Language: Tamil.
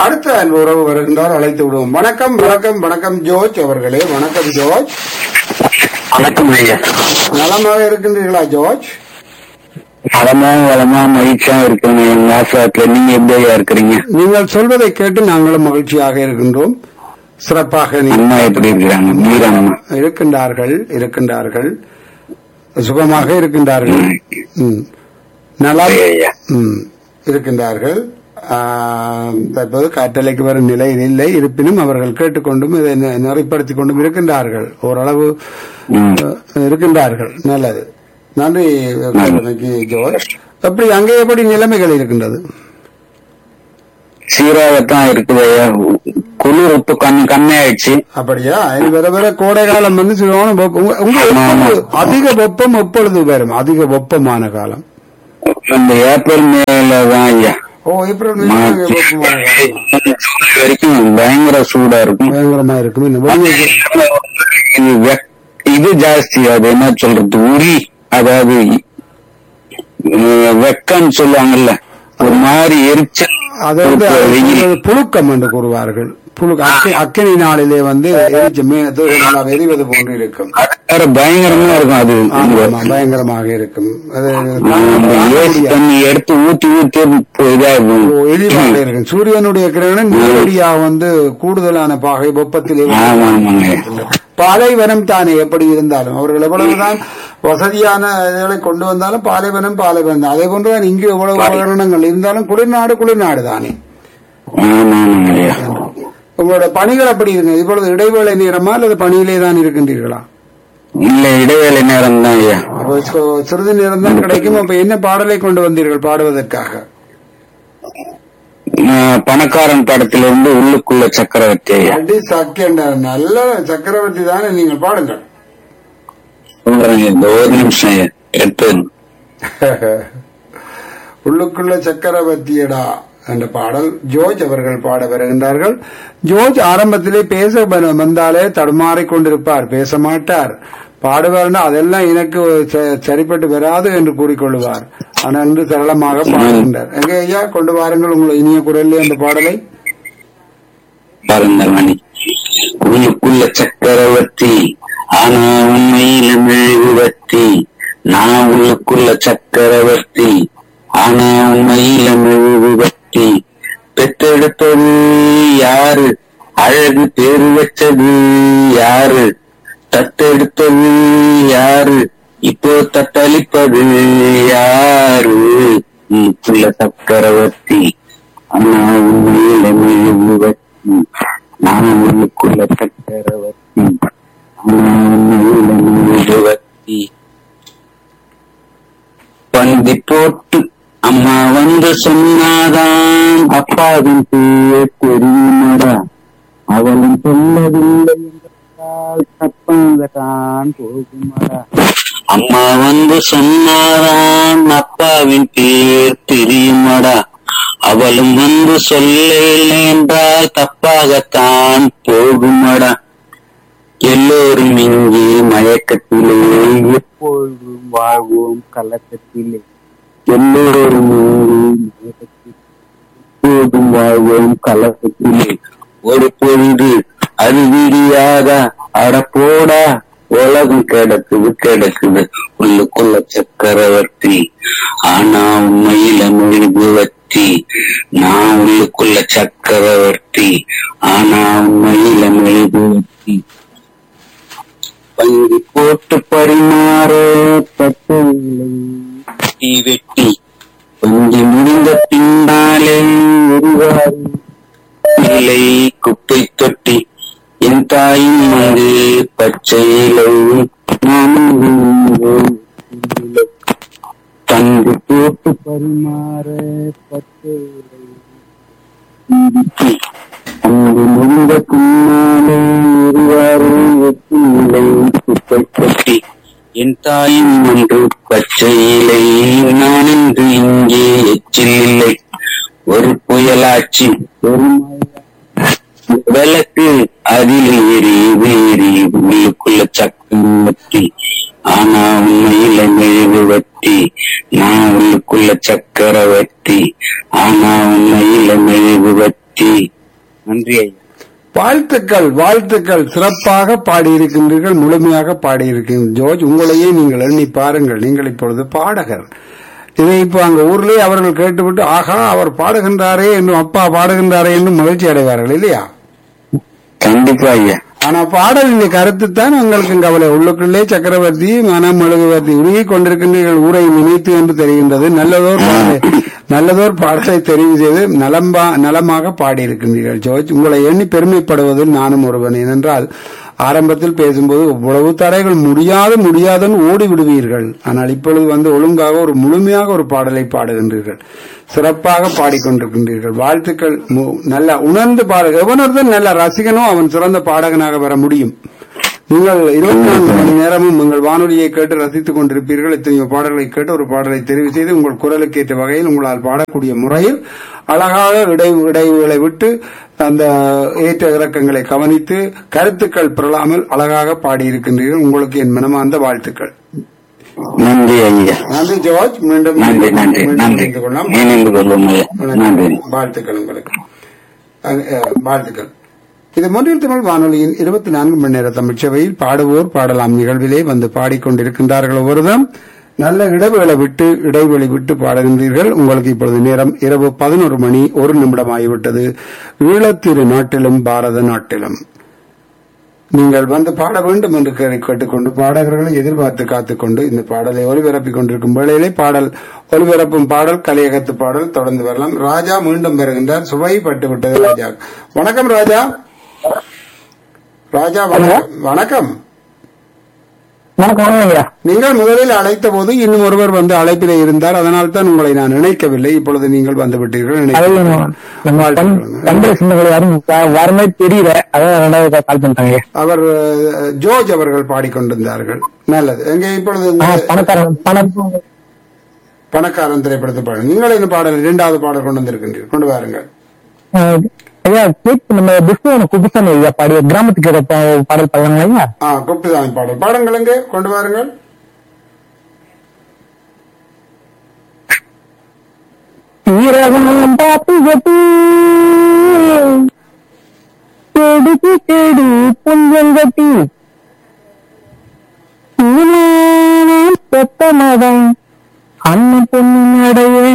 அடுத்த அன்பு உறவு வருகின்றார் அழைத்து விடுவோம் வணக்கம் வணக்கம் வணக்கம் ஜோர்ஜ் அவர்களே வணக்கம் ஜோர்ஜ் வணக்கம் ஐயா நலமாக இருக்கின்றீர்களா ஜோர்ஜ் வளமா வளமா மகிழ்ச்சியா இருக்கணும் எங்க ஆசிரியத்துல நீங்க எப்படி ஐயா இருக்கிறீங்க நீங்கள் சொல்வதை கேட்டு நாங்களும் மகிழ்ச்சியாக இருக்கின்றோம் சிறப்பாக அம்மா நீங்கள் எப்படி இருக்கிறாங்க மீரம்மா இருக்கின்றார்கள் இருக்கின்றார்கள் சுகமாக இருக்கின்றார்கள் ம். நல்லா சரி ஐயா ம், இருக்கின்றார்கள் ஆ, தற்போது காற்றலைக்கு வரும் நிலையில் இல்லை இருப்பினும் அவர்கள் கேட்டுக்கொண்டும் இதை நெ- நெறிப்படுத்திக் கொண்டும் இருக்கின்றார்கள் ஓரளவு ம். அஹ், இருக்கின்றார்கள் நல்லது நன்றி கருணைக்கு ஜோர்ஜ் எப்படி அங்கே எப்படி நிலைமைகள் இருக்கின்றது சீராகத்தான் இருக்குது ஐயா குளிர் இப்ப கண் கம்மியாயிடுச்சு அப்படியா இனி வர வர கோடை காலம் வந்து சிறுவன வெப்பம் உங்க- உங்க ஆமா, ஆமா. எப்பொழுது அதிக வெப்பம் எப்பொழுது வரும் அதிக வெப்பமான காலம் இந்த ஏப்ரல் மேல தான் ஐயா ஓ ஏப்ரல் மே அதிக வெப்பமான காலம் ஜூலை வரைக்கும் பயங்கர சூடா இருக்கும் பயங்கரமா இருக்கும் இன்னும் வெளியே இது வெக்- இது ஜாஸ்தி அது என்ன சொல்றது உரி அதாவது அஹ், வெக்கன்னு சொல்லுவாங்கல்ல ஒரு மாதிரி எரிச்சல் அதாவது ஒரு வெயில் அது புழுக்கம் என்று கூறுவார்கள் புழு அக்கி- அக்கினி நாளிலே வந்து எரிச்சு மே- தூரங்களாக எரிவது போன்று இருக்கும் அது வேற பயங்கரமா இருக்கும் அது ஆமா, ஆமா, பயங்கரமாக இருக்கும் அது அந்த தாங்க ஏசி முடியாது. தண்ணி எடுத்து ஊத்தி ஊத்தி இப்போ இதாகும் ஓ, எரிவாக இருக்கும் சூரியனுடைய கிரகணம் நேரடியாக வந்து கூடுதலான பாகை வெப்பத்திலே ஆமா ஆமாங்க பாலைவனம் தானே எப்படி இருந்தாலும் அவர்கள் எவ்வளவுதான் வசதியான இதுகளை கொண்டு வந்தாலும் பாலைவனம் பாலைவனம் தான் அதே போன்றுதான் இங்கு எவ்வளவு உபகரணங்கள் இருந்தாலும் குளிர்நாடு குளிர்நாடு தானே ஆமா ஆமாங்க ஐயா உங்களோட பணிகள் அப்படி இருக்கு இப்பொழுது இடைவேளை நேரமா அல்லது பணியிலே தான் இருக்கின்றீர்களா இல்ல இடைவேளை நேரம் தான் ஐயா அப்போ சொ- சிறிது நேரம் தான் கிடைக்கும் அப்ப என்ன பாடலை கொண்டு வந்தீர்கள் பாடுவதற்காக அஹ், பணக்காரன் படத்திலிருந்து உள்ளுக்குள்ள சக்கரவர்த்தி ஐயா அடி சக்கேண்ட நல்ல சக்கரவர்த்தி தானே நீங்கள் பாடுங்கள் சொல்றேங்க இந்த ஒரு நிமிஷம் ஐயா எடுத்து உள்ளுக்குள்ள சக்கரவர்த்தியடா என்ற பாடல் ஜோர்ஜ் அவர்கள் பாட வருகின்றார்கள் ஜோர்ஜ் ஆரம்பத்திலே பேச வ- வந்தாலே தடுமாறிக் கொண்டிருப்பார் பேச மாட்டார் பாடுவார்னா அதெல்லாம் எனக்கு ச- சரிப்பட்டு வராது என்று கூறிக்கொள்வார் ஆனால் இன்று சரளமாக பாடுகின்றார் எங்க ஐயா கொண்டு வாருங்கள் உங்களை இனிய குரல்ல அந்த பாடலை பாருங்க மணி உள்ளுக்குள்ள சக்கரவர்த்தி ஆனா உண்மையில மெழுகுவர்த்தி நான் உள்ளுக்குள்ள சக்கரவர்த்தி ஆனா உண்மையில மெழுகுவர்த்தி பெற்றெடுத்தது யாரு அழகு பேரு வச்சது யாரு தத்தெடுத்தது யாரு இப்போ தத்தளிப்பது யாரு உள்ளுக்குள்ள சக்கரவர்த்தி ஆனா உண்மையில மெழுகுவர்த்தி நான் உள்ளுக்குள்ள சக்கரவர்த்தி ஆனா உண்மையில மெழுகுவர்த்தி பந்தி போட்டு அம்மா வந்து சொன்னாதான் அப்பாவின் பேர் தெரியுமடா அவளும் சொல்லவில்லை என்றால் தப்பாகத்தான் போகுமடா அம்மா வந்து சொன்னாதான் அப்பாவின் பேர் தெரியுமடா அவளும் வந்து சொல்லவில்லை என்றால் தப்பாகத்தான் போகுமடா எல்லோரும் இங்கே மயக்கத்திலே எப்பொழுதும் வாழ்வோம் கலக்கத்திலே எல்லோரும் இங்கே மயக்கத்திலே எப்போதும் வாழ்வோம் கலக்கத்திலே ஒரு பொழுது அது விடியாதா அடப்போடா உலகம் கிடக்குது கிடக்குது உள்ளுக்குள்ள சக்கரவர்த்தி ஆனா உண்மையில மெழுகுவர்த்தி நான் உள்ளுக்குள்ள சக்கரவர்த்தி ஆனா உண்மையில மெழுகுவர்த்தி பங்கு போட்டு பரிமாற பட்டில்லை வெட்டி வெட்டி பங்கி முடிந்த பின்னாலே ஒருவாறு இல்லை குப்பை தொட்டி என் தாயும் அங்கு பச்சை இலை நானும் இல்லை. பங்கு போட்டு பரிமாற பச்சை இலை அங்கு முடிந்த பின்னாலே ஒருவாறு வெற்றிலை குப்பை தொட்டி என் தாயின் ஒன்று பச்சை இலை நான் என்று இங்கே எச்சில் இல்லை ஒரு புயலாட்சி ஒரு விளக்கு அதில் எரியுது எரியுது உள்ளுக்குள்ள சக்கரவர்த்தி ஆனா உண்மையில மெழுகுவர்த்தி நான் உள்ளுக்குள்ள சக்கரவர்த்தி ஆனா உண்மையில மெழுகுவர்த்தி நன்றி ஐயா வாழ்த்துக்கள் வாழ்த்துக்கள் சிறப்பாக பாடியிருக்கின்றீர்கள் முழுமையாக பாடியிருக்கின்றீர்கள் ஜோர்ஜ் உங்களையே நீங்கள் எண்ணி பாருங்கள் நீங்கள் இப்பொழுது பாடகர் இதை இப்போ அங்க ஊர்லயே அவர்கள் கேட்டுவிட்டு ஆகா அவர் பாடுகின்றாரே என்னும் அப்பா பாடுகின்றாரே என்னும் மகிழ்ச்சி அடைவார்கள் இல்லையா கண்டிப்பா ஐயா ஆனா பாடலின் கருத்து தான் உங்களுக்கு கவலை உள்ளுக்குள்ளே சக்கரவர்த்தி மனம் மெழுகுவர்த்தி உருகி கொண்டிருக்கின்றீர்கள் ஊரை நினைத்து என்று தெரிகின்றது நல்லதோர் பாடலை நல்லதோர் பாடலை தெரிவு செய்து நலம்பா நலமாக பாடியிருக்கின்றீர்கள் ஜோர்ஜ் உங்களை எண்ணி பெருமைப்படுவதில் நானும் ஒருவன் ஏனென்றால் ஆரம்பத்தில் பேசும்போது இவ்வளவு தடைகள் முடியாது முடியாதுன்னு ஓடி விடுவீர்கள் ஆனால் இப்பொழுது வந்து ஒழுங்காக ஒரு முழுமையாக ஒரு பாடலை பாடுகின்றீர்கள் சிறப்பாக பாடிக்கொண்டிருக்கின்றீர்கள் வாழ்த்துக்கள் மு- நல்ல உணர்ந்து பாடு எவனொருத்தன் நல்ல ரசிகனோ அவன் சிறந்த பாடகனாக வர முடியும் நீங்கள் இருபத்தி நான்கு மணி நேரமும் உங்கள் வானொலியை கேட்டு ரசித்துக் கொண்டிருப்பீர்கள் எத்தனையோ பாடல்களை கேட்டு ஒரு பாடலை தெரிவு செய்து உங்கள் குரலுக்கு ஏற்ற வகையில் உங்களால் பாடக்கூடிய முறையில் அழகாக இடை இடைவுகளை விட்டு அந்த ஏற்ற இறக்கங்களை கவனித்து கருத்துக்கள் பெறலாமல் அழகாக பாடியிருக்கின்றீர்கள் உங்களுக்கு என் மனமார்ந்த வாழ்த்துக்கள் நன்றி ஐயா நன்றி ஜார்ஜ் மீண்டும் நன்றி நன்றி மீண்டும் நன்றி இணைந்து கொள்ளலாம் இணைந்து கொள்ளும் ஐயா நன்றி வாழ்த்துக்கள் உங்களுக்கு அஹ், அஹ், வாழ்த்துக்கள் இது மொழியில் தமிழ் வானொலியின் இருபத்தி நான்கு மணி நேர தமிழ்ச்சபையில் பாடுவோர் பாடலாம் நிகழ்விலே வந்து பாடிக்கொண்டிருக்கின்றார்கள் ஒவ்வொருவரும் நல்ல இடைவேளை விட்டு இடைவெளி விட்டு பாடுகின்றீர்கள் உங்களுக்கு இப்பொழுது நேரம் இரவு பதினோரு மணி ஒரு நிமிடம் ஆகிவிட்டது ஈழத்திரு நாட்டிலும் பாரத நாட்டிலும் நீங்கள் வந்து பாட வேண்டும் என்று கே- கேட்டுக்கொண்டு பாடகர்களை எதிர்பார்த்து காத்துக்கொண்டு இந்த பாடலை ஒலிபரப்பிக் கொண்டிருக்கும் வேளையிலே பாடல் ஒலிபரப்பும் பாடல் கலியகத்து பாடல் தொடர்ந்து வரலாம் ராஜா மீண்டும் பெறுகின்றார் சுவை பட்டு விட்டது ராஜா வணக்கம் ராஜா ராஜா வணக்கம் வணக்கம் வணக்கம் ஐயா நீங்கள் முதலில் அழைத்த போது இன்னும் ஒருவர் வந்து அழைப்பிலே இருந்தார் அதனால் தான் உங்களை நான் இணைக்கவில்லை இப்பொழுது நீங்கள் வந்து விட்டீர்கள் அது இணைக்கிறேன். நம்ம தம்- தம்பி சின்னங்கள் யாரும் வ- வரமே தெரியல அதான் ரெண்டாவது கால் பண்ணிட்டாங்க ஐயா. அவர் அஹ், ஜோர்ஜ் அவர்கள் பாடிக்கொண்டிருந்தார்கள் நல்லது எங்கே இப்பொழுது ஆ, உங்கள் பணக்காரன் பணம் பணக்காரன் திரைப்படத்தை பாடல் நீங்கள் என்ன பாடல் இரண்டாவது பாடல் கொண்டு வந்திருக்கின்றீர்கள் கொண்டு வாருங்கள் ஆ, ஐயா கேக் நம்ம பிஸ்கோன குபிசாமி ஐயா பாடிய கிராமத்துக்கு ஏதோ பா- பாடல் பாடலாங்களா ஐயா ஆ குப்துதாமி பாடல் பாடங்கள் எங்கே கொண்டு வாருங்கள் தீரகம் பாத்து கட்டி தேடிக்கு தேடி புஞ்சங்கட்டி பெத்த மதம் அண்ணன் பொண்ணு நடைய